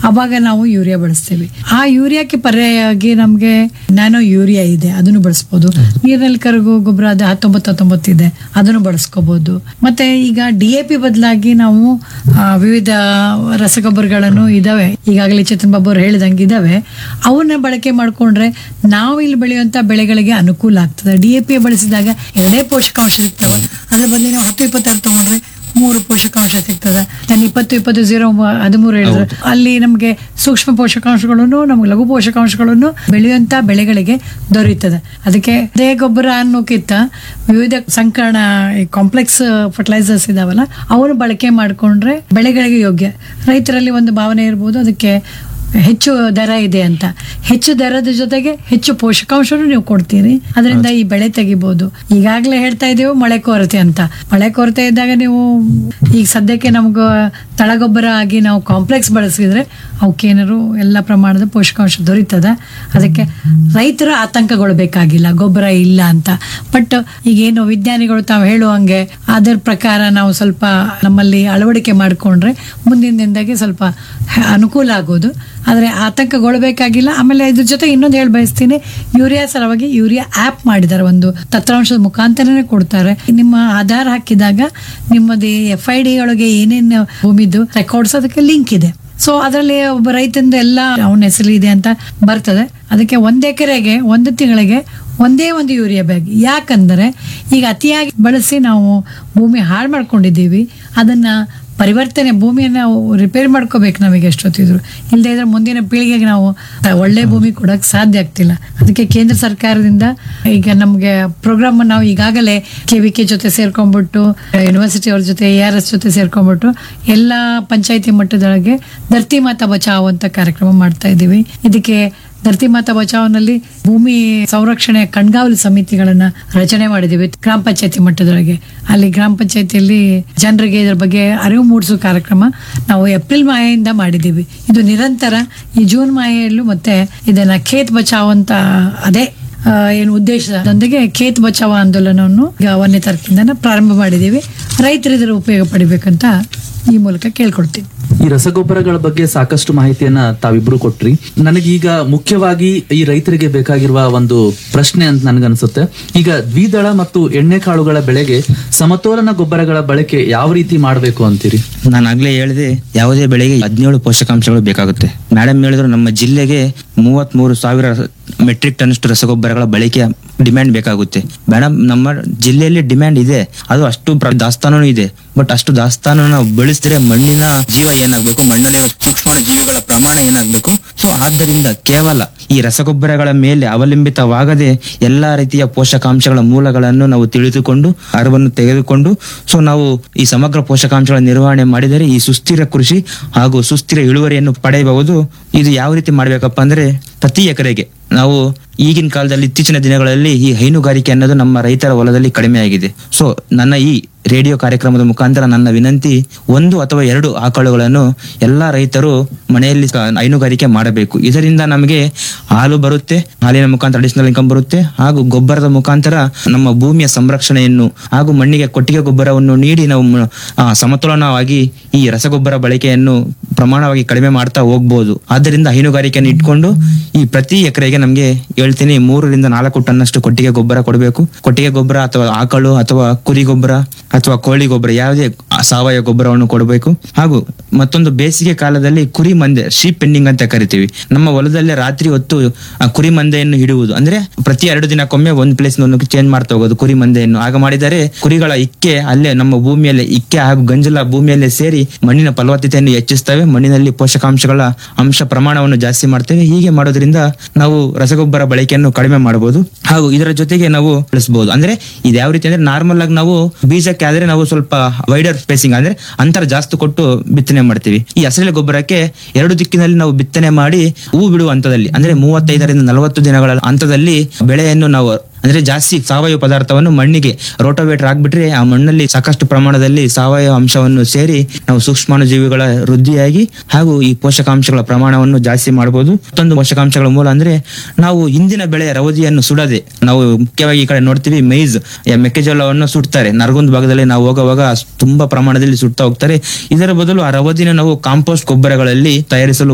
ಅವಾಗ ನಾವು ಯೂರಿಯಾ ಬಳಸ್ತೀವಿ ಆ ಯೂರಿಯಾಕ್ಕೆ ಪರ್ಯಾಯವಾಗಿ ನಮ್ಗೆ ನ್ಯಾನೋ ಯೂರಿಯಾ ಇದೆ ಅದನ್ನು ಬಳಸ್ಬೋದು ನೀರಿನಲ್ಲಿ ಕರಗು ಗೊಬ್ಬರ ಅದು ಹತ್ತೊಂಬತ್ತು ಹತ್ತೊಂಬತ್ತು ಇದೆ ಅದನ್ನು ಬಳಸ್ಕೋಬಹುದು ಮತ್ತೆ ಈಗ ಡಿ ಎ ಪಿ ಬದಲಾಗಿ ನಾವು ಆ, ವಿವಿಧ ರಸಗೊಬ್ಬರಗಳನ್ನು ಇದಾವೆ ಈಗಾಗಲೇ ಚೇತನ್ ಬಾಬು ಅವ್ರು ಹೇಳಿದಂಗೆ ಇದಾವೆ ಅವನ್ನ ಬಳಕೆ ಮಾಡ್ಕೊಂಡ್ರೆ ನಾವು ಇಲ್ಲಿ ಬೆಳೆಯುವಂತ ಬೆಳೆಗಳಿಗೆ ಅನುಕೂಲ ಆಗ್ತದೆ ಡಿ ಎ ಪಿ ಬಳಸಿದಾಗ ಎರಡೇ ಪೋಷಕಾಂಶ ಸಿಗ್ತವೆ ಅದ್ರ ಬದಲು ನಾವು ಹತ್ತು ಇಪ್ಪತ್ತೆರಡು ತಗೊಂಡ್ರೆ ಮೂರು ಪೋಷಕಾಂಶ ಸಿಗ್ತದೆ ನಾನು ಇಪ್ಪತ್ತು ಇಪ್ಪತ್ತು ಜೀರೋ ಹದಿಮೂರು ಹೇಳಿದ್ರೆ ಅಲ್ಲಿ ನಮಗೆ ಸೂಕ್ಷ್ಮ ಪೋಷಕಾಂಶಗಳನ್ನು ನಮ್ಗೆ ಲಘು ಪೋಷಕಾಂಶಗಳನ್ನು ಬೆಳೆಯುವಂತ ಬೆಳೆಗಳಿಗೆ ದೊರೆಯುತ್ತದೆ ಅದಕ್ಕೆ ಅದೇ ಗೊಬ್ಬರ ಅನ್ನೋಕ್ಕಿಂತ ವಿವಿಧ ಸಂಕರಣ ಕಾಂಪ್ಲೆಕ್ಸ್ ಫರ್ಟಿಲೈಸರ್ಸ್ ಇದಾವಲ್ಲ ಅವನು ಬಳಕೆ ಮಾಡಿಕೊಂಡ್ರೆ ಬೆಳೆಗಳಿಗೆ ಯೋಗ್ಯ ರೈತರಲ್ಲಿ ಒಂದು ಭಾವನೆ ಇರ್ಬೋದು ಅದಕ್ಕೆ ಹೆಚ್ಚು ದರ ಇದೆ ಅಂತ ಹೆಚ್ಚು ದರದ ಜೊತೆಗೆ ಹೆಚ್ಚು ಪೋಷಕಾಂಶನೂ ನೀವು ಕೊಡ್ತೀರಿ ಅದರಿಂದ ಈ ಬೆಳೆ ತೆಗಿಬಹುದು ಈಗಾಗಲೇ ಹೇಳ್ತಾ ಇದ್ದೇವೆ ಮಳೆ ಕೊರತೆ ಅಂತ ಮಳೆ ಕೊರತೆ ಇದ್ದಾಗ ನೀವು ಈಗ ಸದ್ಯಕ್ಕೆ ನಮ್ಗೆ ತಳಗೊಬ್ಬರ ಆಗಿ ನಾವು ಕಾಂಪ್ಲೆಕ್ಸ್ ಬಳಸಿದ್ರೆ ಅವಕ್ಕೇನಾದ್ರು ಎಲ್ಲ ಪ್ರಮಾಣದ ಪೋಷಕಾಂಶ ದೊರೀತದ ಅದಕ್ಕೆ ರೈತರು ಆತಂಕಗೊಳ್ಬೇಕಾಗಿಲ್ಲ ಗೊಬ್ಬರ ಇಲ್ಲ ಅಂತ ಬಟ್ ಈಗೇನು ವಿಜ್ಞಾನಿಗಳು ತಾವು ಹೇಳುವಂಗೆ ಅದರ ಪ್ರಕಾರ ನಾವು ಸ್ವಲ್ಪ ನಮ್ಮಲ್ಲಿ ಅಳವಡಿಕೆ ಮಾಡಿಕೊಂಡ್ರೆ ಮುಂದಿನ ದಿನದಾಗೆ ಸ್ವಲ್ಪ ಹ- ಅನುಕೂಲ ಆಗೋದು ಆದರೆ ಆತಂಕಗೊಳ್ಬೇಕಾಗಿಲ್ಲ ಆಮೇಲೆ ಇದ್ರ ಜೊತೆ ಇನ್ನೊಂದು ಹೇಳಿ ಬಯಸ್ತೀನಿ ಯೂರಿಯಾ ಸಲುವಾಗಿ ಯೂರಿಯಾ ಆ್ಯಪ್ ಮಾಡಿದ್ದಾರೆ ಒಂದು ತತ್ರಾಂಶದ ಮುಖಾಂತರನೇ ಕೊಡ್ತಾರೆ ನಿಮ್ಮ ಆಧಾರ್ ಹಾಕಿದಾಗ ನಿಮ್ಮದು ಎಫ್ ಐ ಡಿ ಒಳಗೆ ಏನೇನು ಭೂಮಿದು ರೆಕಾರ್ಡ್ಸ್ ಅದಕ್ಕೆ ಲಿಂಕ್ ಇದೆ ಸೊ ಅದರಲ್ಲಿ ಒಬ್ಬ ರೈತಂದ ಎಲ್ಲ ಅವನ ಹೆಸರು ಇದೆ ಅಂತ ಬರ್ತದೆ ಅದಕ್ಕೆ ಒಂದ್ ಎಕರೆಗೆ ಒಂದು ತಿಂಗಳಿಗೆ ಒಂದೇ ಒಂದು ಯೂರಿಯಾ ಬ್ಯಾಗ್ ಯಾಕಂದ್ರೆ ಈಗ ಅತಿಯಾಗಿ ಬಳಸಿ ನಾವು ಭೂಮಿ ಹಾಳು ಮಾಡ್ಕೊಂಡಿದ್ದೀವಿ ಅದನ್ನ ಪರಿವರ್ತನೆ ಭೂಮಿಯನ್ನ ರಿಪೇರಿ ಮಾಡ್ಕೋಬೇಕು ನಮಗೆ ಎಷ್ಟೊತ್ತಿದ್ರು ಇಲ್ಲದೆ ಇದ್ರೆ ಮುಂದಿನ ಪೀಳಿಗೆಗೆ ನಾವು ಒಳ್ಳೆ ಭೂಮಿ ಕೊಡಕ್ ಸಾಧ್ಯ ಆಗ್ತಿಲ್ಲ ಅದಕ್ಕೆ ಕೇಂದ್ರ ಸರ್ಕಾರದಿಂದ ಈಗ ನಮಗೆ ಪ್ರೋಗ್ರಾಮ್ ನಾವು ಈಗಾಗಲೇ ಕೆ ವಿ ಕೆ ಜೊತೆ ಸೇರ್ಕೊಂಡ್ಬಿಟ್ಟು ಯೂನಿವರ್ಸಿಟಿ ಅವ್ರ ಜೊತೆ ಎ ಆರ್ ಎಸ್ ಜೊತೆ ಸೇರ್ಕೊಂಡ್ಬಿಟ್ಟು ಎಲ್ಲ ಪಂಚಾಯತಿ ಮಟ್ಟದೊಳಗೆ ಧರ್ತಿ ಮಾತಾ ಬಚಾವ್ ಅಂತ ಕಾರ್ಯಕ್ರಮ ಮಾಡ್ತಾ ಇದ್ದೀವಿ ಇದಕ್ಕೆ ಧರ್ತಿ ಮಾತಾ ಬಚಾವ್ನಲ್ಲಿ ಭೂಮಿ ಸಂರಕ್ಷಣೆ ಕಣ್ಗಾವಲು ಸಮಿತಿಗಳನ್ನ ರಚನೆ ಮಾಡಿದ್ದೀವಿ ಗ್ರಾಮ ಪಂಚಾಯತಿ ಮಟ್ಟದೊಳಗೆ ಅಲ್ಲಿ ಗ್ರಾಮ ಪಂಚಾಯತಿಯಲ್ಲಿ ಜನರಿಗೆ ಇದ್ರ ಬಗ್ಗೆ ಅರಿವು ಮೂಡಿಸೋ ಕಾರ್ಯಕ್ರಮ ನಾವು ಏಪ್ರಿಲ್ ಮಾಹೆಯಿಂದ ಮಾಡಿದ್ದೀವಿ ಇದು ನಿರಂತರ ಈ ಜೂನ್ ಮಾಹೆಯಲ್ಲೂ ಮತ್ತೆ ಇದನ್ನ ಖೇತ್ ಬಚಾವ್ ಅಂತ ಅದೇ ಆ, ಏನು ಉದ್ದೇಶದೊಂದಿಗೆ ಖೇತ್ ಬಚಾವ್ ಆಂದೋಲನವನ್ನು ಈಗ ಒಂದನೇ ತಾರೀಕಿಂದ ಪ್ರಾರಂಭ ಮಾಡಿದ್ದೀವಿ ರೈತರು ಇದರ ಉಪಯೋಗ ಪಡಿಬೇಕಂತ ಈ ಮೂಲಕ ಕೇಳ್ಕೊಡ್ತೀನಿ ಈ ರಸಗೊಬ್ಬರಗಳ ಬಗ್ಗೆ ಸಾಕಷ್ಟು ಮಾಹಿತಿಯನ್ನ ತಾವಿಬ್ರು ಕೊಟ್ರಿ ನನಗೀಗ ಮುಖ್ಯವಾಗಿ ಈ ರೈತರಿಗೆ ಬೇಕಾಗಿರುವ ಒಂದು ಪ್ರಶ್ನೆ ಅಂತ ನನ್ಗನ್ಸುತ್ತೆ ಈಗ ದ್ವಿದಳ ಮತ್ತು ಎಣ್ಣೆ ಕಾಳುಗಳ ಬೆಳೆಗೆ ಸಮತೋಲನ ಗೊಬ್ಬರಗಳ ಬಳಕೆ ಯಾವ ರೀತಿ ಮಾಡಬೇಕು ಅಂತೀರಿ ನಾನು ಆಗ್ಲೇ ಹೇಳಿದೆ ಯಾವುದೇ ಬೆಳೆಗೆ ಹದಿನೇಳು ಪೋಷಕಾಂಶಗಳು ಬೇಕಾಗುತ್ತೆ ಮೇಡಮ್ ಹೇಳಿದ್ರು ನಮ್ಮ ಜಿಲ್ಲೆಗೆ ಮೂವತ್ತ್ ಮೂರು ಸಾವಿರ ಮೆಟ್ರಿಕ್ ಟನ್ ಅಷ್ಟು ರಸಗೊಬ್ಬರಗಳ ಬಳಕೆಯ ಡಿಮ್ಯಾಂಡ್ ಬೇಕಾಗುತ್ತೆ ಮೇಡಮ್ ನಮ್ಮ ಜಿಲ್ಲೆಯಲ್ಲಿ ಡಿಮ್ಯಾಂಡ್ ಇದೆ ಅದು ಅಷ್ಟು ಪ್ರ- ದಾಸ್ತಾನು ಇದೆ ಬಟ್ ಅಷ್ಟು ದಾಸ್ತಾನು ನಾವು ಬೆಳೆಸಿದ್ರೆ ಮಣ್ಣಿನ ಜೀವ ಏನಾಗ್ಬೇಕು ಮಣ್ಣಲ್ಲಿ ಸೂಕ್ಷ್ಮ ಜೀವಿಗಳ ಪ್ರಮಾಣ ಏನಾಗ್ಬೇಕು ಸೊ ಆದ್ದರಿಂದ ಕೇವಲ ಈ ರಸಗೊಬ್ಬರಗಳ ಮೇಲೆ ಅವಲಂಬಿತವಾಗದೆ ಎಲ್ಲಾ ರೀತಿಯ ಪೋಷಕಾಂಶಗಳ ಮೂಲಗಳನ್ನು ನಾವು ತಿಳಿದುಕೊಂಡು ಅರಿವನ್ನು ತೆಗೆದುಕೊಂಡು ಸೊ ನಾವು ಈ ಸಮಗ್ರ ಪೋಷಕಾಂಶಗಳ ನಿರ್ವಹಣೆ ಮಾಡಿದರೆ ಈ ಸುಸ್ಥಿರ ಕೃಷಿ ಹಾಗೂ ಸುಸ್ಥಿರ ಇಳುವರಿಯನ್ನು ಪಡೆಯಬಹುದು ಇದು ಯಾವ ರೀತಿ ಮಾಡ್ಬೇಕಪ್ಪ ಅಂದ್ರೆ ಪ್ರತಿ ಎಕರೆಗೆ ನಾವು ಈಗಿನ ಕಾಲದಲ್ಲಿ ಇತ್ತೀಚಿನ ದಿನಗಳಲ್ಲಿ ಈ ಹೈನುಗಾರಿಕೆ ಅನ್ನೋದು ನಮ್ಮ ರೈತರ ಹೊಲದಲ್ಲಿ ಕಡಿಮೆ ಆಗಿದೆ ಸೊ ನನ್ನ ಈ ರೇಡಿಯೋ ಕಾರ್ಯಕ್ರಮದ ಮುಖಾಂತರ ನನ್ನ ವಿನಂತಿ ಒಂದು ಅಥವಾ ಎರಡು ಆಕಳುಗಳನ್ನು ಎಲ್ಲಾ ರೈತರು ಮನೆಯಲ್ಲಿ ಕ- ಹೈನುಗಾರಿಕೆ ಮಾಡಬೇಕು ಇದರಿಂದ ನಮಗೆ ಹಾಲು ಬರುತ್ತೆ ಹಾಲಿನ ಮುಖಾಂತರ ಅಡಿಷನಲ್ ಇನ್ಕಮ್ ಬರುತ್ತೆ ಹಾಗೂ ಗೊಬ್ಬರದ ಮುಖಾಂತರ ನಮ್ಮ ಭೂಮಿಯ ಸಂರಕ್ಷಣೆಯನ್ನು ಹಾಗೂ ಮಣ್ಣಿಗೆ ಕೊಟ್ಟಿಗೆ ಗೊಬ್ಬರವನ್ನು ನೀಡಿ ನಾವು ಮ- ಆ, ಸಮತೋಲನವಾಗಿ ಈ ರಸಗೊಬ್ಬರ ಬಳಕೆಯನ್ನು ಪ್ರಮಾಣವಾಗಿ ಕಡಿಮೆ ಮಾಡ್ತಾ ಹೋಗ್ಬೋದು ಆದ್ದರಿಂದ ಹೈನುಗಾರಿಕೆಯನ್ನು ಇಟ್ಕೊಂಡು ಈ ಪ್ರತಿ ಎಕರೆಗೆ ನಮಗೆ ಹೇಳ್ತೀನಿ ಮೂರರಿಂದ ನಾಲ್ಕು ಟನ್ ಅಷ್ಟು ಕೊಟ್ಟಿಗೆ ಗೊಬ್ಬರ ಕೊಡಬೇಕು ಕೊಟ್ಟಿಗೆ ಗೊಬ್ಬರ ಅಥವಾ ಆಕಳು ಅಥವಾ ಕುರಿ ಗೊಬ್ಬರ ಅಥವಾ ಕೋಳಿ ಗೊಬ್ಬರ ಯಾವುದೇ ಸಾವಯವ ಗೊಬ್ಬರವನ್ನು ಕೊಡಬೇಕು ಹಾಗೂ ಮತ್ತೊಂದು ಬೇಸಿಗೆ ಕಾಲದಲ್ಲಿ ಕುರಿ ಮಂದೆ ಶೀಪ್ ಪೆಂಡಿಂಗ್ ಅಂತ ಕರಿತೀವಿ ನಮ್ಮ ಹೊಲದಲ್ಲೇ ರಾತ್ರಿ ಹೊತ್ತು ಆ ಕುರಿ ಮಂದೆಯನ್ನು ಹಿಡುವುದು ಅಂದ್ರೆ ಪ್ರತಿ ಎರಡು ದಿನಕ್ಕೊಮ್ಮೆ ಒಂದು ಪ್ಲೇಸ್ ಚೇಂಜ್ ಮಾಡ್ತಾ ಹೋಗೋದು ಕುರಿ ಮಂದೆಯನ್ನು ಆಗ ಮಾಡಿದರೆ ಕುರಿಗಳ ಇಕ್ಕೆ ಅಲ್ಲೇ ನಮ್ಮ ಭೂಮಿಯಲ್ಲಿ ಇಕ್ಕೆ ಹಾಗೂ ಗಂಜಲ ಭೂಮಿಯಲ್ಲೇ ಸೇರಿ ಮಣ್ಣಿನ ಫಲವತ್ತತೆಯನ್ನು ಹೆಚ್ಚಿಸ್ತವೆ ಮಣ್ಣಿನಲ್ಲಿ ಪೋಷಕಾಂಶಗಳ ಅಂಶ ಪ್ರಮಾಣವನ್ನು ಜಾಸ್ತಿ ಮಾಡ್ತೇವೆ ಹೀಗೆ ಮಾಡೋದ್ರಿಂದ ನಾವು ರಸಗೊಬ್ಬರ ಬಳಕೆಯನ್ನು ಕಡಿಮೆ ಮಾಡಬಹುದು ಹಾಗೂ ಇದರ ಜೊತೆಗೆ ನಾವು ಬೆಳೆಸಬಹುದು ಅಂದ್ರೆ ಇದು ಯಾವ ರೀತಿ ಅಂದ್ರೆ ನಾರ್ಮಲ್ ಆಗಿ ನಾವು ಬೀಜಕ್ಕೆ ಆದ್ರೆ ನಾವು ಸ್ವಲ್ಪ ವೈಡರ್ ಸ್ಪೇಸಿಂಗ್ ಅಂದ್ರೆ ಅಂತರ ಜಾಸ್ತಿ ಕೊಟ್ಟು ಬಿತ್ತನೆ ಮಾಡ್ತೀವಿ ಈ ಹಸಿರೆಲೆ ಗೊಬ್ಬರಕ್ಕೆ ಎರಡು ದಿಕ್ಕಿನಲ್ಲಿ ನಾವು ಬಿತ್ತನೆ ಮಾಡಿ ಹೂ ಬಿಡುವ ಹಂತದಲ್ಲಿ ಅಂದ್ರೆ ಮೂವತ್ತೈದರಿಂದ ನಲವತ್ತು ದಿನಗಳ ಹಂತದಲ್ಲಿ ಬೆಳೆಯನ್ನು ನಾವು ಅಂದ್ರೆ ಜಾಸ್ತಿ ಸಾವಯವ ಪದಾರ್ಥವನ್ನು ಮಣ್ಣಿಗೆ ರೋಟೋವೇಟರ್ ಹಾಕ್ಬಿಟ್ರೆ ಆ ಮಣ್ಣಲ್ಲಿ ಸಾಕಷ್ಟು ಪ್ರಮಾಣದಲ್ಲಿ ಸಾವಯವ ಅಂಶವನ್ನು ಸೇರಿ ನಾವು ಸೂಕ್ಷ್ಮಾಣುಜೀವಿಗಳ ವೃದ್ಧಿಯಾಗಿ ಹಾಗೂ ಈ ಪೋಷಕಾಂಶಗಳ ಪ್ರಮಾಣವನ್ನು ಜಾಸ್ತಿ ಮಾಡಬಹುದು ಮತ್ತೊಂದು ಪೋಷಕಾಂಶಗಳ ಮೂಲ ಅಂದ್ರೆ ನಾವು ಹಿಂದಿನ ಬೆಳೆಯ ರವದಿಯನ್ನು ಸುಡದೆ ನಾವು ಮುಖ್ಯವಾಗಿ ಈ ಕಡೆ ನೋಡ್ತೀವಿ ಮೈಜ್ ಮೆಕ್ಕೆಜೋಳವನ್ನು ಸುಡ್ತಾರೆ ನರಗುಂದ್ ಭಾಗದಲ್ಲಿ ನಾವು ಹೋಗುವಾಗ ತುಂಬಾ ಪ್ರಮಾಣದಲ್ಲಿ ಸುಡ್ತಾ ಹೋಗ್ತಾರೆ ಇದರ ಬದಲು ಆ ರವದಿನ ನಾವು ಕಾಂಪೋಸ್ಟ್ ಗೊಬ್ಬರಗಳಲ್ಲಿ ತಯಾರಿಸಲು